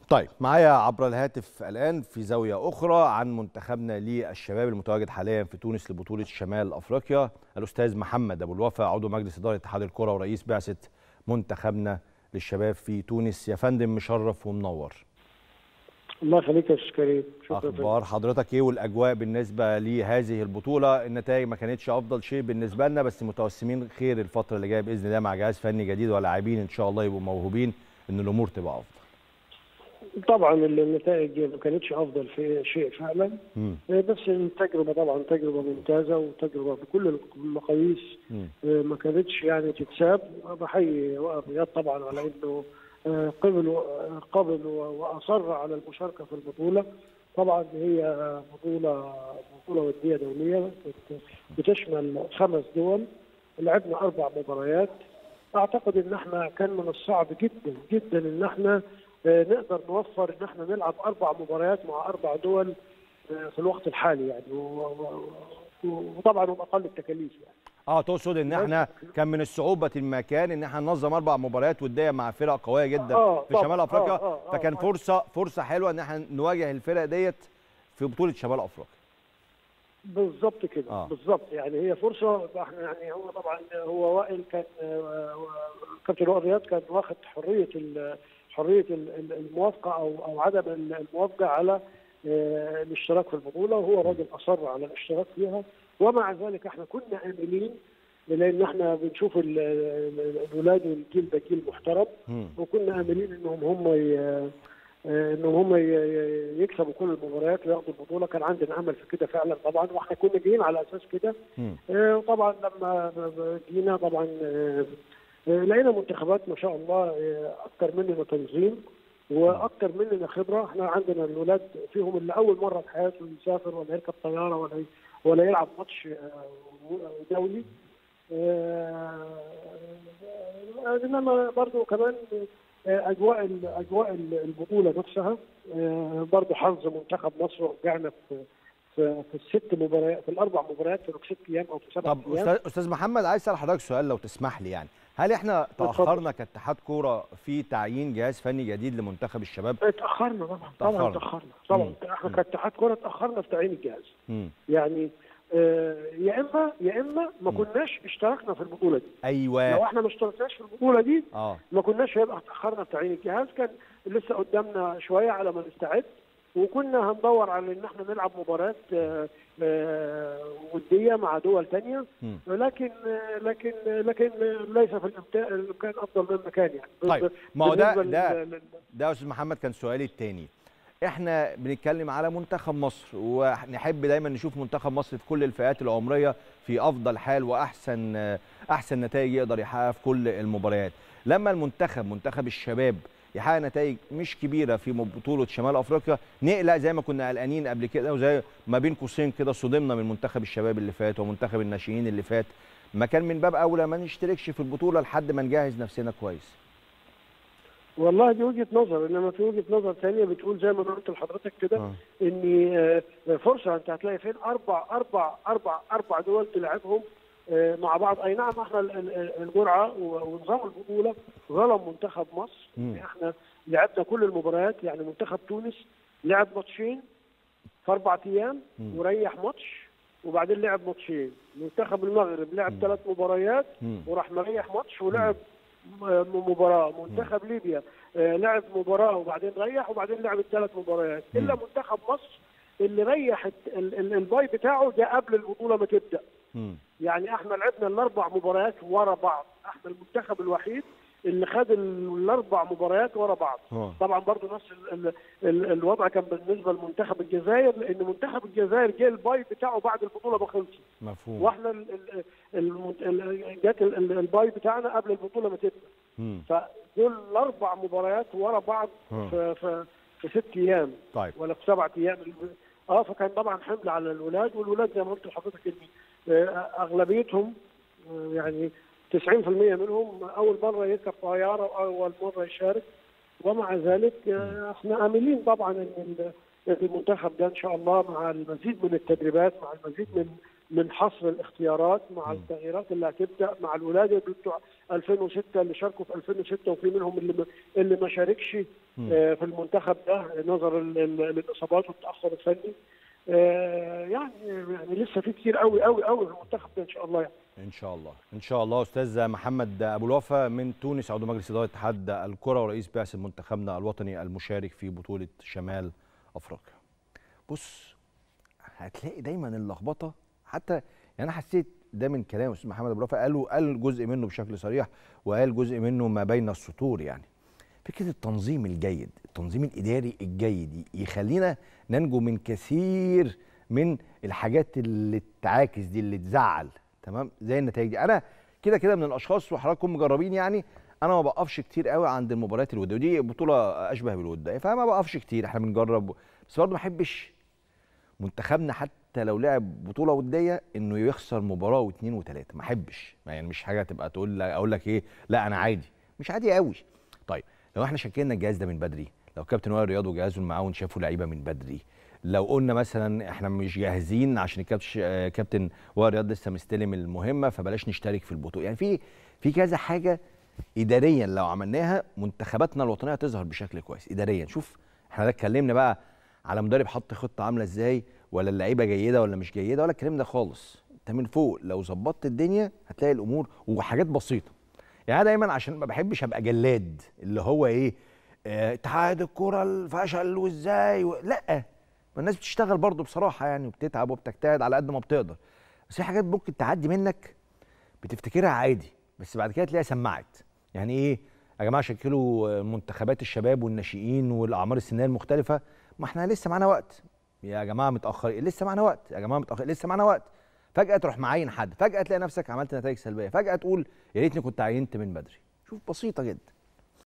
طيب معايا عبر الهاتف الان في زاويه اخرى عن منتخبنا للشباب المتواجد حاليا في تونس لبطوله شمال افريقيا الاستاذ محمد ابو الوفا عضو مجلس اداره اتحاد الكره ورئيس بعثه منتخبنا للشباب في تونس يا فندم مشرف ومنور الله يخليك يا استاذ كريم شكرا اخبار حضرتك ايه والاجواء بالنسبه لهذه البطوله النتائج ما كانتش افضل شيء بالنسبه لنا بس متوسمين خير الفتره اللي جايه باذن الله مع جهاز فني جديد ولاعبين ان شاء الله يبقوا موهوبين ان الامور تبقى افضل طبعا النتائج ما كانتش افضل في شيء فعلا مم. بس التجربه طبعا تجربه ممتازه وتجربه بكل المقاييس مم. ما كانتش يعني تتساب بحيي وائل رياض طبعا على انه قبل قبل واصر على المشاركه في البطوله طبعا هي بطوله بطوله وديه دوليه بتشمل خمس دول لعبنا اربع مباريات اعتقد ان احنا كان من الصعب جدا جدا ان احنا نقدر نوفر ان احنا نلعب اربع مباريات مع اربع دول في الوقت الحالي يعني وطبعا هم اقل التكاليف يعني اه تقصد ان احنا كان من الصعوبه المكان ان احنا ننظم اربع مباريات وديه مع فرق قويه جدا آه في شمال افريقيا آه آه فكان فرصه فرصه حلوه ان احنا نواجه الفرق ديت في بطوله شمال افريقيا بالظبط كده آه. بالظبط يعني هي فرصه احنا يعني هو طبعا هو وائل كان كابتن وائل رياض كان واخد حريه حريه الموافقه او او عدم الموافقه على الاشتراك في البطوله وهو راجل اصر على الاشتراك فيها ومع ذلك احنا كنا املين لان احنا بنشوف الولاد والجيل ده جيل محترم وكنا املين انهم هم انهم هم يكسبوا كل المباريات وياخدوا البطوله كان عندنا امل في كده فعلا طبعا واحنا كنا جايين على اساس كده وطبعا لما جينا طبعا لقينا منتخبات ما شاء الله اكثر مننا تنظيم واكثر مننا خبره احنا عندنا الولاد فيهم اللي اول مره في حياته يسافر ولا يركب طياره ولا ولا يلعب ماتش دولي انما برضه كمان اجواء اجواء البطوله نفسها برضه حظ منتخب مصر رجعنا في في في الست مباريات في الاربع مباريات في ست ايام او في سبع طب ايام استاذ استاذ محمد عايز اسال حضرتك سؤال لو تسمح لي يعني هل احنا تاخرنا كاتحاد كوره في تعيين جهاز فني جديد لمنتخب الشباب؟ اتاخرنا طبعا طبعا اتاخرنا طبعا احنا كاتحاد كوره اتاخرنا في تعيين الجهاز مم. يعني آه يا اما يا اما ما كناش اشتركنا في البطوله دي ايوه لو احنا ما اشتركناش في البطوله دي اه ما كناش هيبقى اتاخرنا في تعيين الجهاز كان لسه قدامنا شويه على ما نستعد وكنا هندور على ان احنا نلعب مباريات آه آه وديه مع دول ثانيه لكن لكن لكن ليس في الامكان افضل مما كان يعني طيب ما هو ده ده ده يا استاذ محمد كان سؤالي الثاني احنا بنتكلم على منتخب مصر ونحب دايما نشوف منتخب مصر في كل الفئات العمريه في افضل حال واحسن احسن نتائج يقدر يحققها في كل المباريات لما المنتخب منتخب الشباب يحقق نتائج مش كبيره في بطوله شمال افريقيا نقلق زي ما كنا قلقانين قبل كده وزي ما بين قوسين كده صدمنا من منتخب الشباب اللي فات ومنتخب الناشئين اللي فات ما كان من باب اولى ما نشتركش في البطوله لحد ما نجهز نفسنا كويس والله دي وجهه نظر انما في وجهه نظر ثانيه بتقول زي ما قلت لحضرتك كده آه. ان فرصه انت هتلاقي فين اربع اربع اربع اربع دول تلعبهم مع بعض اي نعم احنا الجرعه ونظام البطوله ظلم منتخب مصر مم. احنا لعبنا كل المباريات يعني منتخب تونس لعب ماتشين في اربع ايام مم. وريح ماتش وبعدين لعب ماتشين منتخب المغرب لعب ثلاث مباريات مم. وراح مريح ماتش ولعب م- مباراه منتخب ليبيا آه، لعب مباراه وبعدين ريح وبعدين لعب الثلاث مباريات مم. الا منتخب مصر اللي ريح الت- ال- ال- الباي بتاعه ده قبل البطوله ما تبدا مم. يعني احنا لعبنا الاربع مباريات ورا بعض احنا المنتخب الوحيد اللي خد ال- الاربع مباريات ورا بعض آه. طبعا برضو نفس ال ال ال الوضع كان بالنسبه لمنتخب الجزائر لان منتخب الجزائر جه الباي بتاعه بعد البطوله ما خلصت مفهوم واحنا ال- ال- ال- ال- جت ال- ال- الباي بتاعنا قبل البطوله ما تبدا مم. فدول الاربع مباريات ورا بعض آه. في في في ست ايام طيب ولا في سبعة ايام اه فكان طبعا حمل على الولاد والولاد زي ما قلت لحضرتك ان آه، اغلبيتهم آه، يعني 90% منهم اول مره يركب طياره واول مره يشارك ومع ذلك آه، احنا املين طبعا ان ال- المنتخب ده ان شاء الله مع المزيد من التدريبات مع المزيد من من حصر الاختيارات مع التغييرات اللي هتبدا مع الولاد اللي بتوع 2006 اللي شاركوا في 2006 وفي منهم اللي ما اللي ما شاركش في المنتخب ده نظرا للاصابات والتاخر الفني يعني يعني لسه في كتير قوي قوي قوي في المنتخب ده ان شاء الله يعني. ان شاء الله ان شاء الله استاذ محمد ابو الوفا من تونس عضو مجلس اداره اتحاد الكره ورئيس بعثه منتخبنا الوطني المشارك في بطوله شمال افريقيا بص هتلاقي دايما اللخبطه حتى يعني انا حسيت ده من كلام استاذ محمد ابو الوفا قاله قال جزء منه بشكل صريح وقال جزء منه ما بين السطور يعني فكره التنظيم الجيد التنظيم الاداري الجيد يخلينا ننجو من كثير من الحاجات اللي تعاكس دي اللي تزعل تمام زي النتائج دي انا كده كده من الاشخاص وحضراتكم مجربين يعني انا ما بقفش كتير قوي عند المباريات الوديه ودي بطوله اشبه بالود فما بقفش كتير احنا بنجرب بس برضه ما احبش منتخبنا حتى لو لعب بطوله وديه انه يخسر مباراه واثنين وثلاثه ما احبش يعني مش حاجه تبقى تقول لك اقول لك ايه لا انا عادي مش عادي قوي طيب لو احنا شكلنا الجهاز ده من بدري لو كابتن وائل رياض وجهازه المعاون شافوا لعيبه من بدري لو قلنا مثلا احنا مش جاهزين عشان الكابتن كابتن وائل رياض لسه مستلم المهمه فبلاش نشترك في البطوله يعني في في كذا حاجه اداريا لو عملناها منتخباتنا الوطنيه تظهر بشكل كويس اداريا شوف احنا ده اتكلمنا بقى على مدرب حط خطه عامله ازاي ولا اللعيبه جيده ولا مش جيده ولا الكلام ده خالص انت من فوق لو ظبطت الدنيا هتلاقي الامور وحاجات بسيطه يعني انا دايما عشان ما بحبش ابقى جلاد اللي هو ايه اتحاد اه الكره الفشل وازاي و... لا ما الناس بتشتغل برضه بصراحه يعني وبتتعب وبتجتهد على قد ما بتقدر بس في حاجات ممكن تعدي منك بتفتكرها عادي بس بعد كده تلاقيها سمعت يعني ايه يا جماعه شكلوا منتخبات الشباب والناشئين والاعمار السنيه المختلفه ما احنا لسه معانا وقت يا جماعه متاخرين لسه معانا وقت يا جماعه متاخر لسه معانا وقت فجاه تروح معين حد فجاه تلاقي نفسك عملت نتائج سلبيه فجاه تقول يا ريتني كنت عينت من بدري شوف بسيطه جدا